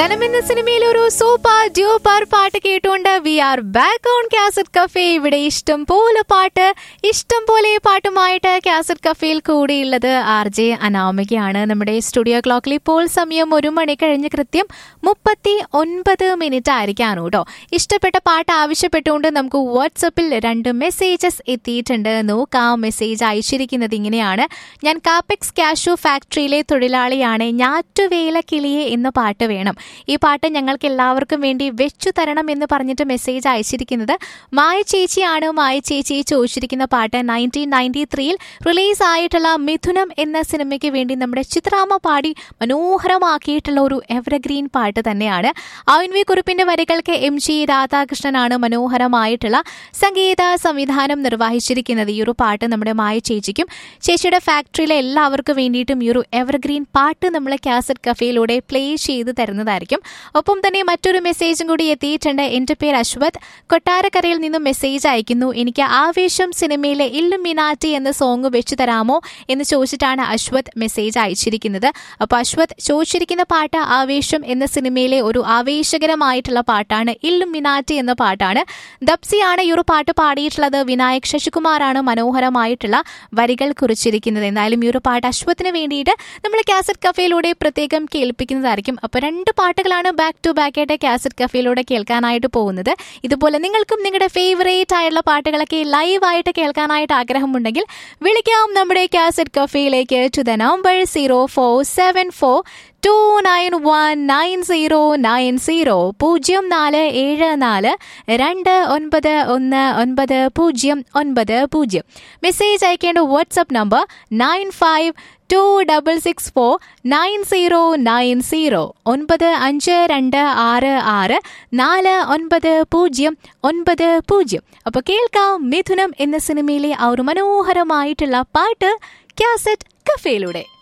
ധനം എന്ന സിനിമയിൽ ഒരു സൂപ്പർ ഡ്യൂപ്പർ പാട്ട് കേട്ടുകൊണ്ട് we are back on cassette cafe ഇവിടെ ഇഷ്ടം പോലെ പാട്ട് ഇഷ്ടം പോലെ പാട്ടുമായിട്ട് കാസറ്റ് കഫേയിൽ കൂടിയുള്ളത് ആർ ജെ അനാമികയാണ് നമ്മുടെ സ്റ്റുഡിയോ ക്ലോക്കിൽ ഇപ്പോൾ സമയം ഒരു മണി കഴിഞ്ഞ് കൃത്യം മുപ്പത്തി ഒൻപത് മിനിറ്റ് ആയിരിക്കാണ് കേട്ടോ ഇഷ്ടപ്പെട്ട പാട്ട് ആവശ്യപ്പെട്ടുകൊണ്ട് നമുക്ക് വാട്സപ്പിൽ രണ്ട് മെസ്സേജസ് എത്തിയിട്ടുണ്ട് നോക്കാം മെസ്സേജ് അയച്ചിരിക്കുന്നത് ഇങ്ങനെയാണ് ഞാൻ കാപ്പെക്സ് കാഷു ഫാക്ടറിയിലെ തൊഴിലാളിയാണ് ഞാറ്റുവേല കിളിയെ എന്ന പാട്ട് വേണം ഈ പാട്ട് ഞങ്ങൾക്ക് എല്ലാവർക്കും വേണ്ടി വെച്ചു തരണം എന്ന് പറഞ്ഞിട്ട് മെസ്സേജ് അയച്ചിരിക്കുന്നത് മായ ചേച്ചിയാണ് മായ ചേച്ചി ചോദിച്ചിരിക്കുന്ന പാട്ട് നയൻറ്റീൻ നയൻറ്റി ത്രീയിൽ റിലീസ് ആയിട്ടുള്ള മിഥുനം എന്ന സിനിമയ്ക്ക് വേണ്ടി നമ്മുടെ ചിത്രാമ്മ പാടി മനോഹരമാക്കിയിട്ടുള്ള ഒരു എവർഗ്രീൻ പാട്ട് തന്നെയാണ് ഐൻ വി കുറിപ്പിന്റെ വരികൾക്ക് എം ജി രാധാകൃഷ്ണനാണ് മനോഹരമായിട്ടുള്ള സംഗീത സംവിധാനം നിർവഹിച്ചിരിക്കുന്നത് ഈ ഒരു പാട്ട് നമ്മുടെ മായ ചേച്ചിക്കും ചേച്ചിയുടെ ഫാക്ടറിയിലെ എല്ലാവർക്കും വേണ്ടിയിട്ടും ഈ ഒരു എവർഗ്രീൻ പാട്ട് നമ്മൾ കാസറ്റ് കഫേയിലൂടെ പ്ലേ ചെയ്ത് തരുന്നതായിരിക്കും ഒപ്പം തന്നെ മറ്റൊരു മെസ്സേജും കൂടി എത്തിയിട്ടുണ്ട് എന്റെ പേര് അശ്വത് കൊട്ടാരക്കരയിൽ നിന്നും മെസ്സേജ് അയക്കുന്നു എനിക്ക് ആവേശം സിനിമയിലെ ഇല്ലുമിനാറ്റി എന്ന സോങ് വെച്ചു തരാമോ എന്ന് ചോദിച്ചിട്ടാണ് അശ്വത് മെസ്സേജ് അയച്ചിരിക്കുന്നത് അപ്പോൾ അശ്വത് ചോദിച്ചിരിക്കുന്ന പാട്ട് ആവേശം എന്ന സിനിമയിലെ ഒരു ആവേശകരമായിട്ടുള്ള പാട്ടാണ് ഇല്ലുമിനാറ്റി എന്ന പാട്ടാണ് ദപ്സിയാണ് ഈ ഒരു പാട്ട് പാടിയിട്ടുള്ളത് വിനായക് ശശികുമാറാണ് മനോഹരമായിട്ടുള്ള വരികൾ കുറിച്ചിരിക്കുന്നത് എന്തായാലും ഈ ഒരു പാട്ട് അശ്വത്തിന് വേണ്ടിയിട്ട് നമ്മൾ കാസറ്റ് കഫേയിലൂടെ പ്രത്യേകം കേൾപ്പിക്കുന്നതായിരിക്കും അപ്പോൾ രണ്ട് പാട്ടുകളാണ് ബാക്ക് ടു ബാക്ക് ആയിട്ട് കാസറ്റ് കഫേയിലൂടെ കേൾക്കാനായിട്ട് പോകുന്നത് ഇതുപോലെ നിങ്ങൾക്കും നിങ്ങളുടെ ഫേവറേറ്റ് ആയിട്ടുള്ള പാട്ടുകളൊക്കെ ലൈവായിട്ട് കേൾക്കാനായിട്ട് ആഗ്രഹമുണ്ടെങ്കിൽ വിളിക്കാം നമ്മുടെ കാസറ്റ് കഫേയിലേക്ക് to the number zero four seven four two nine one nine zero nine zero പൂജ്യം നാല് ഏഴ് നാല് രണ്ട് ഒൻപത് ഒന്ന് ഒൻപത് പൂജ്യം ഒൻപത് പൂജ്യം മെസ്സേജ് അയക്കേണ്ട WhatsApp number nine five two double six four nine zero nine zero ഒൻപത് അഞ്ച് രണ്ട് ആറ് ആറ് നാല് ഒൻപത് പൂജ്യം ഒൻപത് പൂജ്യം അപ്പോൾ കേൾക്കാം മിഥുനം എന്ന സിനിമയിലെ ആ ഒരു മനോഹരമായിട്ടുള്ള പാട്ട് കാസറ്റ് കഫേയിലൂടെ